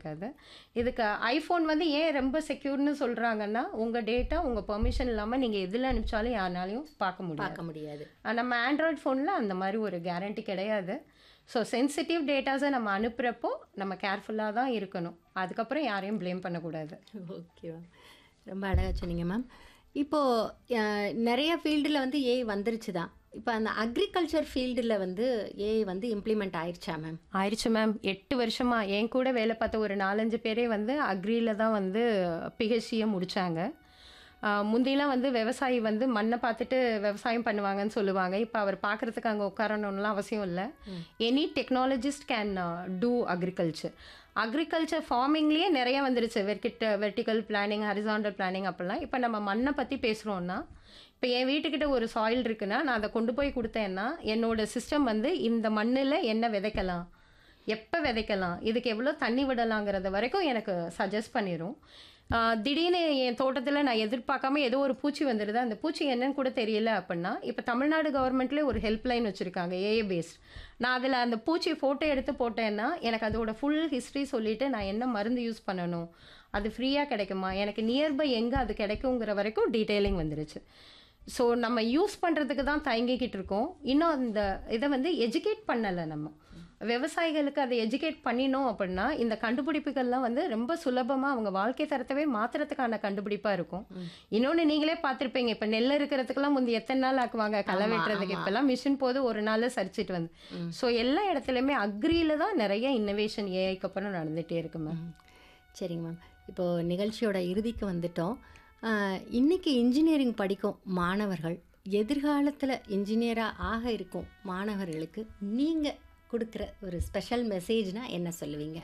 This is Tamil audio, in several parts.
இருக்காது இதுக்கு ஐஃபோன் வந்து ஏன் ரொம்ப செக்யூர்னு சொல்கிறாங்கன்னா உங்கள் டேட்டா உங்கள் பெர்மிஷன் இல்லாமல் நீங்கள் எதில் அனுப்பிச்சாலும் யாருனாலையும் பார்க்க முடியாது பார்க்க முடியாது ஆனா, நம்ம ஆண்ட்ராய்ட் ஃபோனில் அந்த மாதிரி ஒரு கேரண்டி கிடையாது ஸோ சென்சிட்டிவ் டேட்டாஸை நம்ம அனுப்புகிறப்போ நம்ம கேர்ஃபுல்லாக தான் இருக்கணும் அதுக்கப்புறம் யாரையும் ப்ளேம் பண்ணக்கூடாது ஓகே மேம் ரொம்ப அழகாக சொன்னீங்க மேம் இப்போது நிறைய ஃபீல்டில் வந்து ஏஐ வந்துருச்சு தான் இப்போ அந்த அக்ரிகல்ச்சர் ஃபீல்டில் வந்து ஏஐ வந்து இம்ப்ளிமெண்ட் ஆயிடுச்சா மேம் ஆயிடுச்சு மேம் எட்டு வருஷமா என் கூட வேலை பார்த்த ஒரு நாலஞ்சு பேரே வந்து அக்ரியில் தான் வந்து பிஹெச்டியை முடித்தாங்க முந்திலாம் வந்து விவசாயி வந்து மண்ணை பார்த்துட்டு விவசாயம் பண்ணுவாங்கன்னு சொல்லுவாங்க இப்போ அவர் பார்க்குறதுக்கு அங்கே உட்காரணும்லாம் அவசியம் இல்லை any technologist can do agriculture agriculture ஃபார்மிங்லேயே நிறைய வந்துருச்சு வெர்கிட்ட வெர்டிக்கல் பிளானிங் ஹரிசாண்டல் பிளானிங் அப்படிலாம் இப்போ நம்ம மண்ணை பற்றி பேசுகிறோன்னா இப்போ என் வீட்டுக்கிட்ட ஒரு சாயில் இருக்குன்னா நான் அதை கொண்டு போய் கொடுத்தேன்னா என்னோட சிஸ்டம் வந்து இந்த மண்ணில் என்ன விதைக்கலாம் எப்போ விதைக்கலாம் இதுக்கு எவ்வளோ தண்ணி விடலாங்கிறது வரைக்கும் எனக்கு சஜஸ்ட் பண்ணிடும் திடீர்னு என் தோட்டத்தில் நான் எதிர்பார்க்காம ஏதோ ஒரு பூச்சி வந்துடுது அந்த பூச்சி என்னன்னு கூட தெரியல அப்படின்னா இப்போ தமிழ்நாடு கவர்மெண்ட்லேயே ஒரு ஹெல்ப்லைன் வச்சுருக்காங்க ஏஏ பேஸ்ட் நான் அதில் அந்த பூச்சி ஃபோட்டோ எடுத்து போட்டேன்னா எனக்கு அதோட ஃபுல் ஹிஸ்ட்ரி சொல்லிவிட்டு நான் என்ன மருந்து யூஸ் பண்ணணும் அது ஃப்ரீயாக கிடைக்குமா எனக்கு நியர்பை எங்கே அது கிடைக்குங்கிற வரைக்கும் டீட்டெயிலிங் வந்துருச்சு ஸோ நம்ம யூஸ் பண்ணுறதுக்கு தான் தயங்கிக்கிட்டு இருக்கோம் இன்னும் அந்த இதை வந்து எஜுகேட் பண்ணலை நம்ம விவசாயிகளுக்கு அதை எஜுகேட் பண்ணினோம் அப்படின்னா இந்த கண்டுபிடிப்புகள்லாம் வந்து ரொம்ப சுலபமாக அவங்க வாழ்க்கை தரத்தவே மாற்றுறதுக்கான கண்டுபிடிப்பாக இருக்கும் இன்னொன்று நீங்களே பார்த்துருப்பீங்க இப்போ நெல் இருக்கிறதுக்கெல்லாம் முந்தி எத்தனை நாள் ஆக்குவாங்க களை ஆமா, வெட்டுறதுக்கு ஆமா. இப்போல்லாம் மிஷின் போது ஒரு நாள் சரிச்சிட்டு வந்து ஸோ எல்லா இடத்துலையுமே அக்ரியில் தான் நிறைய இன்னோவேஷன் ஏஐக்கு அப்புறம் நடந்துகிட்டே இருக்கு மேம் சரிங்க மேம் இப்போது நிகழ்ச்சியோட இறுதிக்கு வந்துட்டோம் ஆஹ், இன்னைக்கு இன்ஜினியரிங் படிக்கும் மாணவர்கள் எதிர்காலத்தில் இன்ஜினியராக ஆக இருக்கும் மாணவர்களுக்கு நீங்கள் கொடுக்குற ஒரு ஸ்பெஷல் மெசேஜ்னா என்ன சொல்லுவீங்க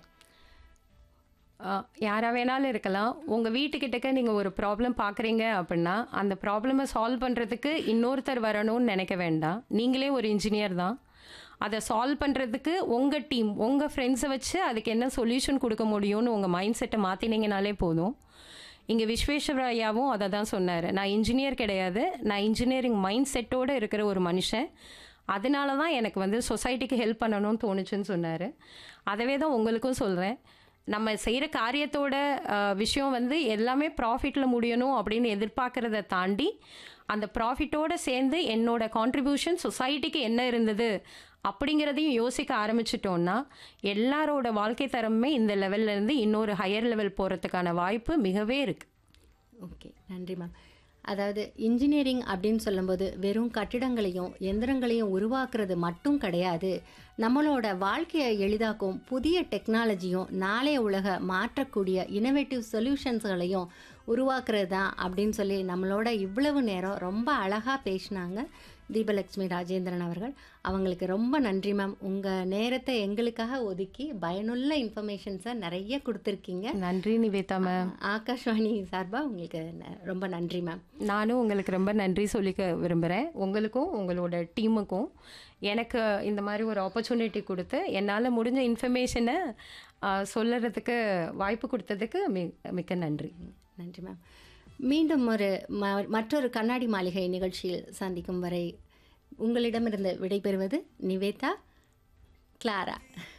யாராக வேணாலும் இருக்கலாம் உங்கள் வீட்டுக்கிட்டக்க நீங்கள் ஒரு ப்ராப்ளம் பார்க்குறீங்க அப்படின்னா அந்த ப்ராப்ளமை சால்வ் பண்ணுறதுக்கு இன்னொருத்தர் வரணும்னு நினைக்க வேண்டாம் நீங்களே ஒரு இன்ஜினியர் தான் அதை சால்வ் பண்ணுறதுக்கு உங்கள் டீம் உங்கள் ஃப்ரெண்ட்ஸை வச்சு அதுக்கு என்ன சொல்யூஷன் கொடுக்க முடியும்னு உங்கள் மைண்ட் செட்டை மாற்றினீங்கனாலே போதும் இங்கே விஸ்வேஸ்வர ஐயாவும் அதை தான் சொன்னார் நான் இன்ஜினியர் கிடையாது நான் இன்ஜினியரிங் மைண்ட் செட்டோடு இருக்கிற ஒரு மனுஷன் அதனால தான் எனக்கு வந்து சொசைட்டிக்கு ஹெல்ப் பண்ணணும்னு தோணுச்சுன்னு சொன்னார் அதவே தான் உங்களுக்கும் சொல்கிறேன் நம்ம செய்கிற காரியத்தோட அஹ், விஷயம் வந்து எல்லாமே ப்ராஃபிட்டில் முடியணும் அப்படின்னு எதிர்பார்க்குறத தாண்டி அந்த ப்ராஃபிட்டோட சேர்ந்து என்னோட கான்ட்ரிபியூஷன் சொசைட்டிக்கு என்ன இருந்தது அப்படிங்கிறதையும் யோசிக்க ஆரம்பிச்சிட்டோன்னா எல்லாரோட வாழ்க்கை தரமுமே இந்த லெவல்ல இருந்து இன்னொரு ஹையர் லெவல் போகிறதுக்கான வாய்ப்பு மிகவே இருக்குது ஓகே நன்றி மேம் அதாவது இன்ஜினியரிங் அப்படின்னு சொல்லும்போது வெறும் கட்டிடங்களையும் எந்திரங்களையும் உருவாக்குறது மட்டும் கிடையாது நம்மளோட வாழ்க்கையை எளிதாக்கும் புதிய டெக்னாலஜியும் நாளைய உலக மாற்றக்கூடிய இனோவேட்டிவ் சொல்யூஷன்ஸ்களையும் உருவாக்குறது தான் அப்படின்னு சொல்லி நம்மளோட இவ்வளவு நேரம் ரொம்ப அழகாக பேசினாங்க தீபலட்சுமி ராஜேந்திரன் அவர்கள் அவங்களுக்கு ரொம்ப நன்றி மேம் உங்கள் நேரத்தை எங்களுக்காக ஒதுக்கி பயனுள்ள இன்ஃபர்மேஷன்ஸை நிறைய கொடுத்துருக்கீங்க நன்றி நிவேதா மேம் ஆகாஷ்வாணி சார்பாக உங்களுக்கு ந- ரொம்ப நன்றி மேம் நானும் உங்களுக்கு ரொம்ப நன்றி சொல்லிக்க விரும்புகிறேன் உங்களுக்கும் உங்களோட டீமுக்கும் எனக்கு இந்த மாதிரி ஒரு ஆப்பர்ச்சுனிட்டி கொடுத்து என்னால் முடிஞ்ச இன்ஃபர்மேஷனை சொல்லறதுக்கு வாய்ப்பு கொடுத்ததுக்கு மி மிக்க நன்றி நன்றி மேம் மீண்டும் ஒரு ம மற்றொரு கண்ணாடி மாளிகை நிகழ்ச்சியில் சந்திக்கும் வரை உங்களிடமிருந்து விடைபெறுவது நிவேதா கிளாரா